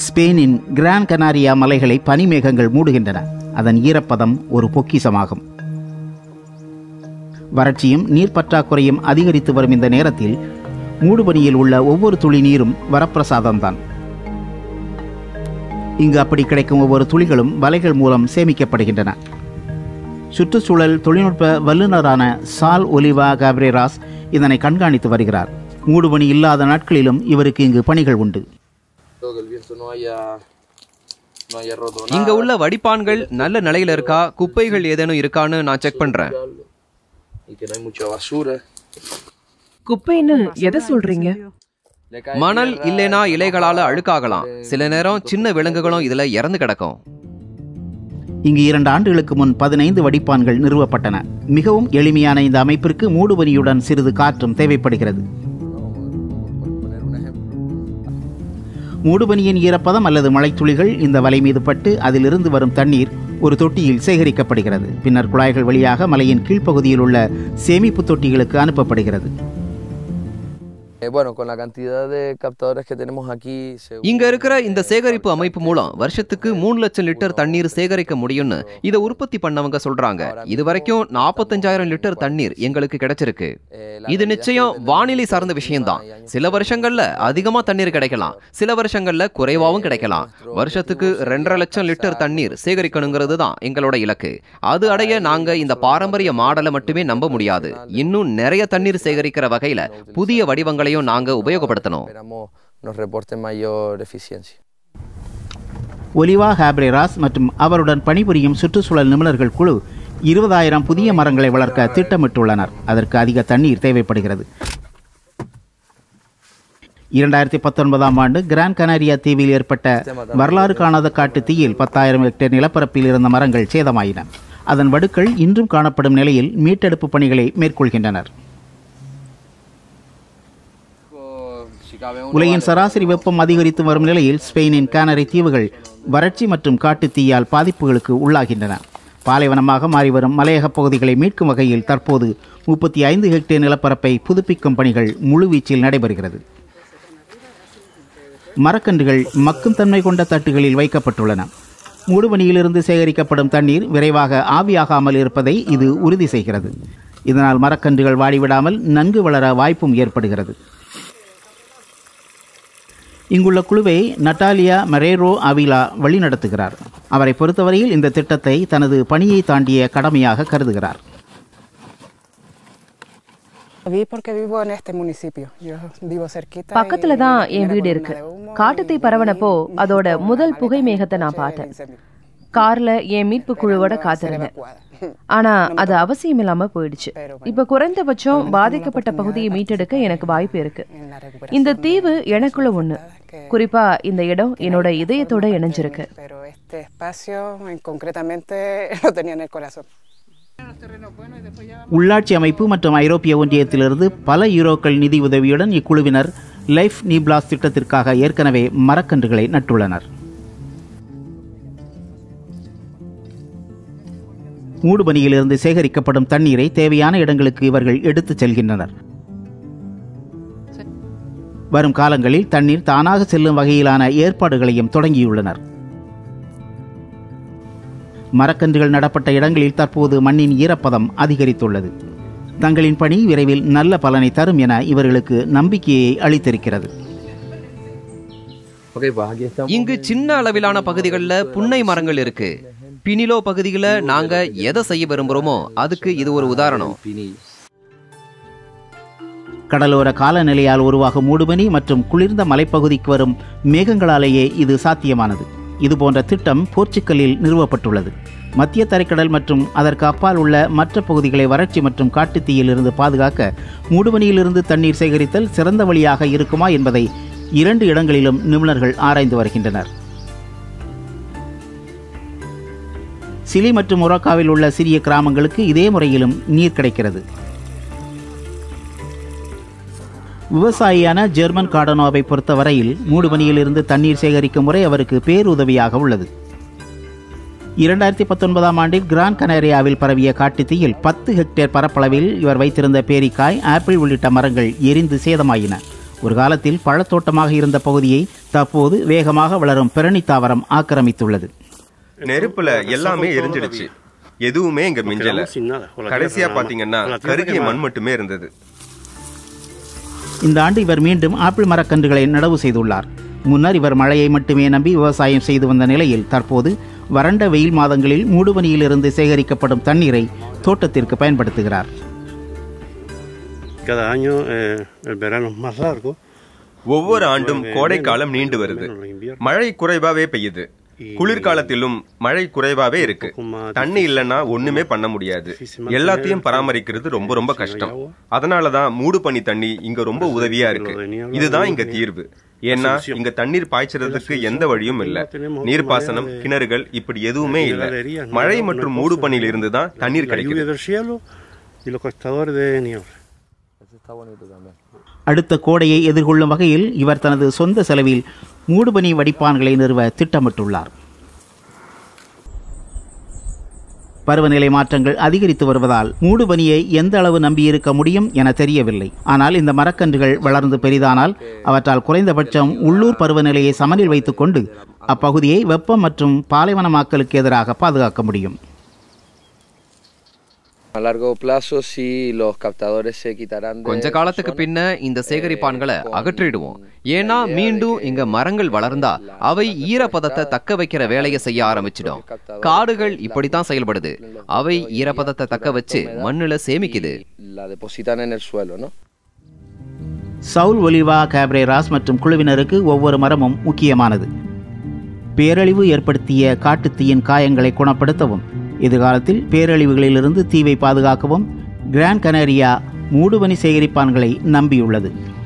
ஸ்பெயினின் கிரான் கனாரியா மலைகளை பனிமேகங்கள் மூடுகின்றன அதன் ஈரப்பதம் ஒரு பொக்கிசமாகும் வறட்சியும் நீர் பற்றாக்குறையும் அதிகரித்து வரும் இந்த நேரத்தில் மூடுபனியில் உள்ள ஒவ்வொரு துளி நீரும் வரப்பிரசாதம்தான் இங்கு அப்படி கிடைக்கும் ஒவ்வொரு துளிகளும் வலைகள் மூலம் சேமிக்கப்படுகின்றன சுற்றுச்சூழல் தொழில்நுட்ப வல்லுநரான சால் ஒலிவா காப்ரேராஸ் இதனை கண்காணித்து வருகிறார் மூடுபனி இல்லாத நாட்களிலும் இவருக்கு இங்கு பணிகள் உண்டு Todo que el viento no haya, no haya roto இங்க உள்ள வடிப்பான்கள் நல்ல நிலையில இருக்கா குப்பைகள் ஏதேனும் இருக்கான்னு நான் செக் பண்றேன் y que no hay mucha basura. குப்பைன்னு எதை சொல்றீங்க Le cae மணல் tierra, இல்லைனா இலைகளால அழுக்காகலாம் சில நேரம் சின்ன விலங்குகளும் இதுல இறந்து கிடக்கும் இங்கு இரண்டு ஆண்டுகளுக்கு முன் பதினைந்து வடிப்பான்கள் நிறுவப்பட்டன மிகவும் எளிமையான இந்த அமைப்பிற்கு மூடுபனியுடன் சிறிது காற்றும் தேவைப்படுகிறது por poner un ejemplo. மூடுபனியின் ஈரப்பதம் அல்லது மழைத்துளிகள் இந்த வலை மீது பட்டு அதிலிருந்து வரும் தண்ணீர் ஒரு தொட்டியில் சேகரிக்கப்படுகிறது பின்னர் குழாய்கள் வழியாக மலையின் கீழ்ப்பகுதியில் உள்ள சேமிப்பு தொட்டிகளுக்கு அனுப்பப்படுகிறது Eh, bueno, con la cantidad de captadores que tenemos aquí, según- இங்க இருக்கிற இந்த சேகரிப்பு அமைப்பு மூலம் வருஷத்துக்கு மூணு லட்சம் லிட்டர் தண்ணீர் சேகரிக்க முடியும்னு இதை உற்பத்தி பண்ணவங்க சொல்றாங்க இது வரைக்கும் நாற்பத்தஞ்சாயிரம் லிட்டர் தண்ணீர் எங்களுக்கு கிடைச்சிருக்கு eh, la இது realidad நிச்சயம் es que வானிலை tendremos சார்ந்த clima விஷயம்தான் y años சில வருஷங்கள்ல அதிகமா தண்ணீர் கிடைக்கலாம் சில வருஷங்கள்ல குறைவாவும் கிடைக்கலாம் வருஷத்துக்கு ரெண்டரை லட்சம் லிட்டர் தண்ணீர் சேகரிக்கணுங்கிறது தான் எங்களோட இலக்கு அது அடைய நாங்க இந்த பாரம்பரிய மாடலை மட்டுமே நம்ப முடியாது இன்னும் நிறைய தண்ணீர் சேகரிக்கிற வகையில புதிய வடிவங்களையும் நாங்க உபயோகப்படுத்தணும் esperamos nos reporte mayor eficiencia. ஒலிவா ஹாப்ரேராஸ் மற்றும் அவருடன் பணிபுரியும் சுற்றுச்சூழல் நிபுணர்கள் குழு இருபதாயிரம் புதிய மரங்களை வளர்க்க திட்டமிட்டுள்ளனர் அதற்கு அதிக தண்ணீர் தேவைப்படுகிறது இரண்டாயிரத்தி பத்தொன்பதாம் ஆண்டு கிரான் கனாரியா தீவில் ஏற்பட்ட வரலாறு காணாத காட்டு தீயில் பத்தாயிரம் ஹெக்டேர் நிலப்பரப்பில் இருந்த மரங்கள் சேதமாயின அதன் வடுக்கள் இன்றும் காணப்படும் நிலையில் மீட்டெடுப்பு பணிகளை மேற்கொள்கின்றனர் உலகின் சராசரி வெப்பம் அதிகரித்து வரும் நிலையில் ஸ்பெயினின் கானரி தீவுகள் வறட்சி மற்றும் காட்டுத் தீயால் பாதிப்புகளுக்கு உள்ளாகின்றன பாலைவனமாக மாறி வரும் மலையகப் பகுதிகளை மீட்கும் வகையில் தற்போது முப்பத்தி ஐந்து ஹெக்டேர் நிலப்பரப்பை புதுப்பிக்கும் பணிகள் முழுவீச்சில் நடைபெறுகிறது மரக்கன்றுகள் மக்கும் தன்மை கொண்ட தட்டுகளில் வைக்கப்பட்டுள்ளன மூடுபனியிலிருந்து சேகரிக்கப்படும் தண்ணீர் விரைவாக ஆவியாகாமல் இருப்பதை இது உறுதி செய்கிறது இதனால் மரக்கன்றுகள் வாடிவிடாமல் நன்கு வளர வாய்ப்பும் ஏற்படுகிறது இங்குள்ள குழுவை நட்டாலியா மரேரோ அவிலா வழிநடத்துகிறார் அவரை பொறுத்தவரையில் இந்த திட்டத்தை தனது பணியை தாண்டிய கடமையாக கருதுகிறார் Vi porque vivo en este municipio. Yo vivo cerquita. பக்கத்துல y தான் mi என் primera வீடு columna இருக்கு de humo காட்டுத்தீ y பரவனப்போ mi- அதோட mi முதல் coche புகை மேகத்தை நான் el பார்த்தேன் incendio, கார்ல என் மீட்பு குழுவோட esperando a ser காத்திருந்தேன் evacuada. ஆனா அது அவசியம் இல்லாம போயிடுச்சு இப்ப குறைந்தபட்சம் பாதிக்கப்பட்ட பகுதியை மீட்டெடுக்க எனக்கு வாய்ப்பு இருக்கு En la recuperación இந்த de- தீவு எனக்குள்ள ஒண்ணு குறிப்பா இந்த இடம் என்னோட இதயத்தோட இணைஞ்சிருக்கு Pero este espacio en- concretamente lo tenía en el corazón. உள்ளாட்சி அமைப்பு மற்றும் ஐரோப்பிய ஒன்றியத்திலிருந்து பல யூரோக்கள் நிதி உதவியுடன் இக்குழுவினர் லைஃப் நீப்ளாஸ் திட்டத்திற்காக ஏற்கனவே மரக்கன்றுகளை நட்டுள்ளனர் மூடுபனியிலிருந்து சேகரிக்கப்படும் தண்ணீரை தேவையான இடங்களுக்கு இவர்கள் எடுத்துச் செல்கின்றனர் வரும் காலங்களில் தண்ணீர் தானாக செல்லும் வகையிலான ஏற்பாடுகளையும் தொடங்கியுள்ளனர் மரக்கன்றுகள் நடப்பட்ட இடங்களில் தற்போது மண்ணின் ஈரப்பதம் அதிகரித்துள்ளது தங்களின் பணி விரைவில் நல்ல பலனை தரும் என இவர்களுக்கு நம்பிக்கையை அளித்திருக்கிறது Ok, pues aquí estamos. இங்கு சின்ன அளவிலான பகுதிகளில் புன்னை மரங்கள் இருக்கு பினிலோ பகுதியில நாங்க எதை செய்ய விரும்புறோமோ அதுக்கு இது ஒரு உதாரணம் Pinillos. கடலோர காலநிலையால் உருவாகும் மூடுபனி மற்றும் குளிர்ந்த மலைப்பகுதிக்கு வரும் மேகங்களாலேயே இது சாத்தியமானது இதுபோன்ற திட்டம் போர்ச்சுக்கலில் நிறுவப்பட்டுள்ளது மத்திய தரைக்கடல் மற்றும் அதற்கு அப்பால் உள்ள மற்ற பகுதிகளை வறட்சி மற்றும் காட்டுத்தீயிலிருந்து பாதுகாக்க மூடுபனியிலிருந்து தண்ணீர் சேகரித்தல் சிறந்த வழியாக இருக்குமா என்பதை இரண்டு இடங்களிலும் நிபுணர்கள் ஆராய்ந்து வருகின்றனர் சிலி மற்றும் மொரோக்காவில் உள்ள சிறிய கிராமங்களுக்கு இதே முறையிலும் நீர் கிடைக்கிறது விவசாயியான ஜெர்மன் கார்டனோவை பொறுத்தவரையில் மூடுபனியிலிருந்து தண்ணீர் சேகரிக்கும் முறை அவருக்கு பேருதவியாக உள்ளது இரண்டாயிரத்தி பத்தொன்பதாம் ஆண்டில் கிரான் கனேரியாவில் பரவிய காட்டுத்தீயில் பத்து ஹெக்டேர் பரப்பளவில் இவர் வைத்திருந்த பேரிக்காய் ஆப்பிள் உள்ளிட்ட மரங்கள் எரிந்து சேதமாயின ஒரு காலத்தில் பழத்தோட்டமாக இருந்த பகுதியை தற்போது வேகமாக வளரும் பெரணி தாவரம் ஆக்கிரமித்துள்ளது நெருப்புல எல்லாமே எரிஞ்சிடுச்சு எதுவுமே இங்க மிஞ்சல கடைசியா பாத்தீங்கன்னா கருகிய மண் மட்டுமே இருந்தது இந்த ஆண்டு இவர் மீண்டும் ஆப்பிள் மரக்கன்றுகளை நடவு செய்துள்ளார் முன்னர் இவர் மழையை மட்டுமே நம்பி விவசாயம் செய்து வந்த நிலையில் தற்போது வறண்ட வெயில் மாதங்களில் மூடுபனியிலிருந்து சேகரிக்கப்படும் தண்ணீரை தோட்டத்திற்கு பயன்படுத்துகிறார் Cada año eh, el verano es más largo. ஒவ்வொரு ஆண்டும் கோடை காலம் நீண்டு வருது மழை குறைவாவே பெய்யுது குளிர்காலத்திலும் மழை குறைவாவே இருக்கு தண்ணி இல்லைன்னா ஒண்ணுமே பண்ண முடியாது எல்லாத்தையும் பராமரிக்கிறது ரொம்ப ரொம்ப கஷ்டம் அதனாலதான் மூடு பனி தண்ணி இங்க ரொம்ப உதவியா இருக்கு இதுதான் இங்க தீர்வு ஏன்னா இங்க தண்ணீர் பாய்ச்சறதுக்கு எந்த வழியும் இல்ல நீர்ப்பாசனம் கிணறுகள் இப்படி எதுவுமே இல்ல மழை மற்றும் மூடு பனியில இருந்து தான் தண்ணீர் La lluvia கிடைக்குது del cielo y los captadores de niebla. அடுத்த கோடையை எதிர்கொள்ளும் வகையில் இவர் தனது சொந்த செலவில் மூடுபனி வடிப்பான்களை நிறுவ திட்டமிட்டுள்ளார் பருவநிலை மாற்றங்கள் அதிகரித்து வருவதால் மூடுபனியை எந்த அளவு நம்பியிருக்க முடியும் என தெரியவில்லை ஆனால் இந்த மரக்கன்றுகள் வளர்ந்து பெரிதானால் அவற்றால் குறைந்தபட்சம் உள்ளூர் பருவநிலையை சமனில் வைத்துக்கொண்டு அப்பகுதியை வெப்பம் மற்றும் பாலைவனமாக்கலுக்கு எதிராக பாதுகாக்க முடியும் A largo plazo sí los captadores se quitarán de கொஞ்ச esa காலத்துக்கு zona. பின்ன இந்த சேகரிப்பான்களை அகற்றிடுவோம் ஏன்னா மீண்டும் இங்க மரங்கள் வளர்ந்தா அவை ஈரப்பதத்தை தக்க வைக்கிற வேலையை செய்ய ஆரம்பிச்சிடும் காடுகள் இப்படித்தான் செயல்படுது அவை ஈரப்பதத்தை தக்க வச்சு மண்ணுல சேமிக்குது Y La depositan en el suelo, ¿no? Saul ஒலிவா கேப்ரேராஸ் மற்றும் குழுவினருக்கு ஒவ்வொரு மரமும் முக்கியமானது பேரழிவு ஏற்படுத்திய காட்டுத்தீயின் காயங்களை குணப்படுத்தவும் எதிர்காலத்தில் பேரழிவுகளிலிருந்து தீவை பாதுகாக்கவும் கிராண்ட் கனேரியா மூடுபனி சேகரிப்பான்களை நம்பியுள்ளது